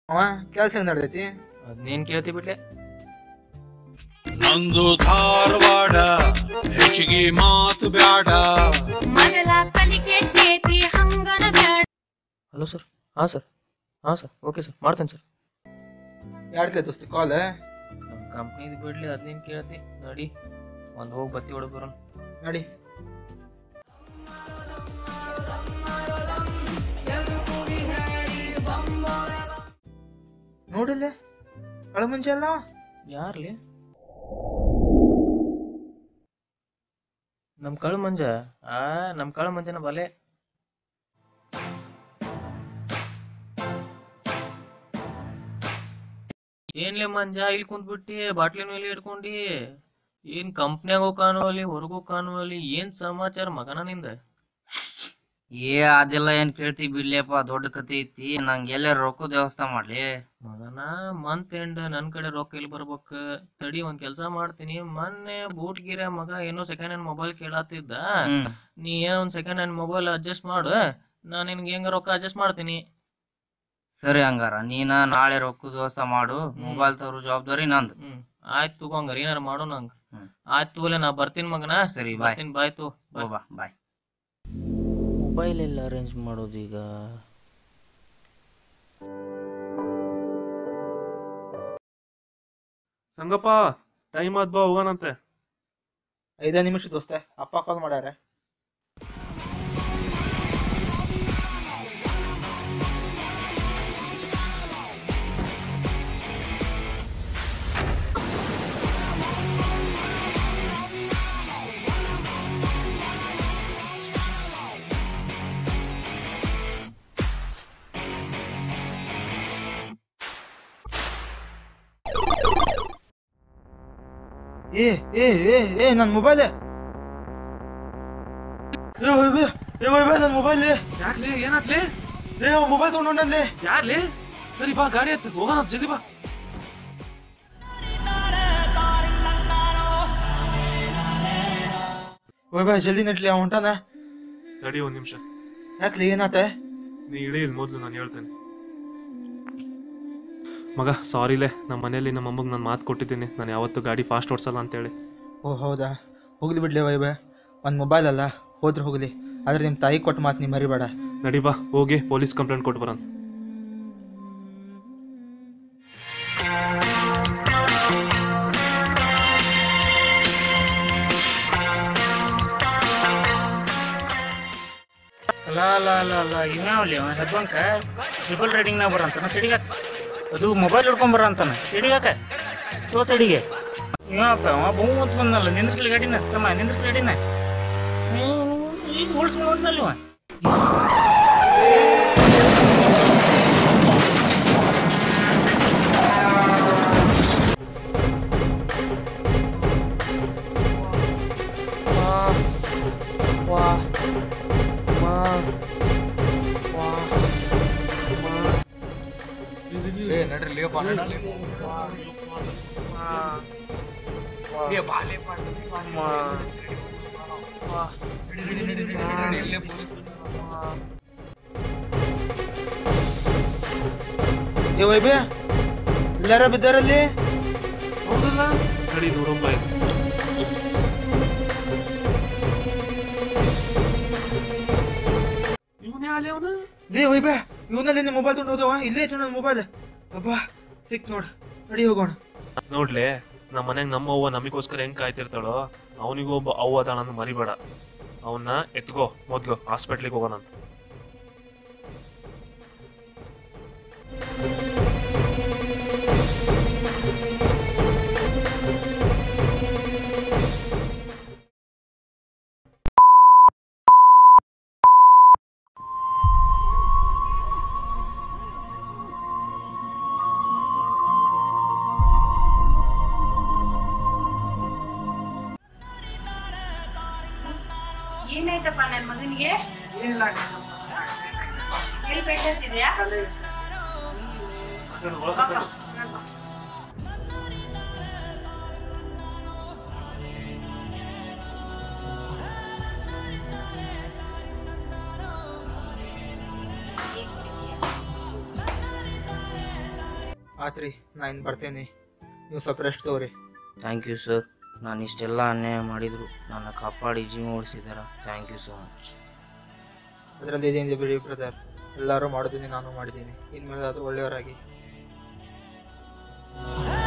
ಅವ ಕೆಲ್ಸ ಹೆಂಗ್ ನಡ್ದೈತಿ ಅದ್ನೇನ್ ಕೇಳ್ತಿ ಬಿಡ್ಲೆ ನಂದು ಧಾರವಾಡ ಹೆಚ್ಚಿಗೆ ಮಾತು ಬ್ಯಾಡ ಮೊದಲ ಕಲಿಕೆ ಕೇತಿ ಹಂಗನ ಬ್ಯಾಡ ಹಲೋ ಸರ್ ಹಾಂ ಸರ್ ಹಾಂ ಸರ್ ಓಕೆ ಸರ್ ಮಾಡ್ತೇನೆ ಸರ್ ಯಾಡ್ಲೆ ದೋಸ್ತಿ ಕಾಲ್ ನಮ್ಮ ಕಂಪ್ನಿದು ಬಿಡ್ಲಿ ಅದ್ನೇನ್ ಕೇಳ್ತಿ ನಡಿ ಒಂದ್ ಹೋಗಿ ಬತ್ತಿ ಹೊಡಕ್ ಬರೋಣ ನಡಿ ನೋಡಿಲ್ಲ ಕಳ ಮುಂಚೆ ಅಲ್ಲ ಅವ. ಯಾರ್ಲಿ ನಮ್ ಕಳು ಮಂಜ ಆ ನಮ್ ಕಳು ಮಂಜನ ಬಲೆ ಏನ್ಲೆ ಮಂಜ ಇಲ್ಲಿ ಕುಂತ್ಬಿಟ್ಟಿ ಬಾಟ್ಲಿ ಮೇಲೆ ಇಟ್ಕೊಂಡಿ ಏನ್ ಕಂಪ್ನ್ಯಾಗ ಹೋಗ್ ಕಾಣುವಲ್ಲಿ ಹೊರಗೂ ಕಾಣುವಲ್ಲಿ ಏನ್ ಸಮಾಚಾರ ಮಗನ ನಿಂದ ಏ ಅದೆಲ್ಲ ಏನ್ ಕೇಳ್ತಿ ಬಿಡ್ಲಿಯಪ್ಪ ದೊಡ್ಡ ಕತೆ ಐತಿ ನಂಗೆ ಎಲ್ಲ ರೊಕ್ಕದ ವ್ಯವಸ್ಥೆ ಮಾಡ್ಲಿ ಮಗನ ಮಂತ್ ಎಂಡ್ ನನ್ ಕಡೆ ರೊಕ್ಕ ಇಲ್ಲಿ ಬರ್ಬೇಕ ತಡಿ ಒಂದ್ ಕೆಲ್ಸ ಮಾಡ್ತೀನಿ ಮೊನ್ನೆ ಬೂಟ್ ಗಿರ ಮಗ ಏನೋ ಸೆಕೆಂಡ್ ಹ್ಯಾಂಡ್ ಮೊಬೈಲ್ ಕೇಳತ್ತಿದ್ದ ಹ್ಮ್ ನೀ ಏನೋ ಒಂದ್ ಸೆಕೆಂಡ್ ಹ್ಯಾಂಡ್ ಮೊಬೈಲ್ ಅಡ್ಜಸ್ಟ್ ಮಾಡು ನಾನ್ ನಿನ್ಗೆ ಹೆಂಗ ರೊಕ್ಕ ಅಡ್ಜಸ್ಟ್ ಮಾಡ್ತೀನಿ ಸರಿ ಹಂಗಾರ ನೀನ ನಾಳೆ ರೊಕ್ಕದ ವ್ಯವಸ್ಥೆ ಮಾಡು ಮೊಬೈಲ್ ತರೋ ಜವಾಬ್ದಾರಿ ನಂದು ಹ್ಮ್ ಆಯ್ತು ತಗೋಂಗಾರ ಏನಾರ ಮಾಡು ನಂಗ ಹ್ಮ್. ಆಯ್ತು ತಗೋಲೆ ನಾ ಬರ್ತೀನಿ ಮಗನ ಸರಿ, bye. ಬರ್ತೀನಿ ಬಾಯ್ ತೋ ಬಾ ಬಾಯ್ ಮೊಬೈಲ್ ಎಲ್ಲ ಅರೇಂಜ್ ಮಾಡೋದು ಈಗ ಸಂಗಪ್ಪ ಟೈಮ್ ಆದ್ ಬಾ ಹೋಗೋಣಂತೆ ಐದೇ ನಿಮಿಷ ದೋಸ್ತ ಅಪ್ಪ ಕಾಲ್ ಮಾಡ್ಯಾರ ಏ ಏ ಏ ಏ ನನ್ ಮೊಬೈಲ್ ಏ ವೈಬೆ ಏ ವೈಬೆ ನನ್ ಮೊಬೈಲ್ ಯಾಕ್ಲೆ ಏನಾತ್ಲೆ ಏ ಮೊಬೈಲ್ ತಗೊಂಡಲ್ಲಿ ಯಾರ್ಲೆ ಸರಿ ಬಾ ಗಾಡಿ ಹತ್ತು ಹೋಗೋಣ ಜಲ್ದಿ ಬಾ ವೈಬೆ ಜಲ್ದಿ ನಟ್ಲಿ ಅವ ಹೊಂಟಾನ ತಡಿ ಒಂದ್ ನಿಮಿಷ ಯಾಕ್ಲಿ ಏನಾತ ನೀ ಇಳಿ ಇಲ್ಲಿ ಮೊದ್ಲು ನಾನು ಹೇಳ್ತೇನೆ ಮಗ ಸಾರಿಲೆ ನಮ್ಮ ಮನೇಲಿ ನಮ್ಮ ಅಮ್ಮಗ್ ನಾನು ಮಾತು ಕೊಟ್ಟಿದ್ದೀನಿ ನಾನು ಯಾವತ್ತೂ ಗಾಡಿ ಫಾಸ್ಟ್ ಓಡಿಸಲ್ಲ ಅಂತೇಳಿ ಓ ಹೌದಾ ಹೋಗ್ಲಿ ಬಿಡ್ಲಿ ವೈಬೆ ಒಂದ್ ಮೊಬೈಲ್ ಅಲ್ಲ ಹೋದ್ರೆ ಹೋಗ್ಲಿ ಆದ್ರೆ ನಿಮ್ ತಾಯಿ ಕೊಟ್ಟ ಮಾತು ನೀ ಮರಿಬೇಡ ನಡಿ ಬಾ ಹೋಗಿ ಪೊಲೀಸ್ ಕಂಪ್ಲೇಂಟ್ ಕೊಟ್ಟು ಬರೋಣ ಅಲ್ಲ ಅಲ್ಲ ಅಲ್ಲ ಅಲ್ಲ ಇವ್ಯಾವಲ್ಲಿ ಅವ ಹೆಬ್ಬಂಕ ಟ್ರಿಪಲ್ ರೈಡಿಂಗ್ನಾಗ ಬರಂತಾನ ಸಿಡಿಗಾಕ ಅದು ಮೊಬೈಲ್ ಹಿಡ್ಕೊಂಡ್ ಬರಂತಾನ ಸಿಡಿಗಾಕ ತೋ ಸಿಡಿಗೆ ಇವಪ್ಪ ಅವ ಬಹು ಹೊತ್ತು ಬಂದಲ್ಲ ನಿಂದ್ರಿಸ್ಲಿ ಗಾಡಿನ ತಮ್ಮ ನಿಂದ್ರಿಸ್ಲಿ ಗಾಡಿನ ಈಗ ಓಡಿಸ್ಕೊಂಡು ಹೋದ್ನಲ್ಲ ಇವ ಏ ವೈಬೆ ಎಲ್ಲಾರ ಬಿದ್ದಾರಲ್ಲಿ ಹೌದಲ್ಲ ನಡಿ ನೋಡೋಣ ಬಾ ಇದು. ಇವ್ನೇ ಆಲೆ ಅವನ ಲೇ ವೈಬೆ ಇವನಲ್ಲಿ ನಿನ್ನ ಮೊಬೈಲ್ ತಗೊಂಡು ಹೋದವ ಇಲ್ಲೇ ಐತೆ ನನ್ನ ಮೊಬೈಲ್ ಅಬ್ಬಾ ಸಿಕ್ ನೋಡ್ ನಡಿ ಹೋಗೋಣ ನೋಡ್ಲೆ ನಮ್ಮ ಮನೆಗ್ ನಮ್ಮ ಅವ್ವ ನಮಗೋಸ್ಕರ ಹೆಂಗ್ ಕಾಯ್ತಿರ್ತಾಳೋ ಅವನಿಗೂ ಒಬ್ಬ ಅವ್ವ ಅದಾಳನ್ನ ಮರಿಬೇಡ ಅವನ್ನ ಎತ್ಕೋ ಮೊದ್ಲು ಹಾಸ್ಪಿಟ್ಲಿಗೆ ಹೋಗೋಣ ಅಂತ ಏನಾಯ್ತಪ್ಪ ನನ್ ಮಗನಿಗೆ ಎಲ್ಲಿ ಪೆಟ್ಟತ್ತಿದ್ಯಾ ಆತ್ರಿ ನಾ ಇನ್ನು ಬರ್ತೇನೆ ನೀವು ಸ್ವಲ್ಪ ರೆಸ್ಟ್ ತಗೋರಿ ಥ್ಯಾಂಕ್ ಯು ಸರ್ ನಾನು ಇಷ್ಟೆಲ್ಲ ಅನ್ಯಾಯ ಮಾಡಿದ್ರು ನನ್ನ ಕಾಪಾಡಿ ಜೀವ ಉಳಿಸಿದಾರ ಥ್ಯಾಂಕ್ ಯು ಸೊ ಮಚ್ ಅದರಲ್ಲಿ ಇದೇನಿದೆ ಬಿಡಿ ಬ್ರದರ್ ಎಲ್ಲರೂ ಮಾಡೋದನ್ನೇ ನಾನು ಮಾಡಿದ್ದೀನಿ ಇನ್ಮೇಲೆ ಅದು ಒಳ್ಳೆಯವರಾಗಿ ಆ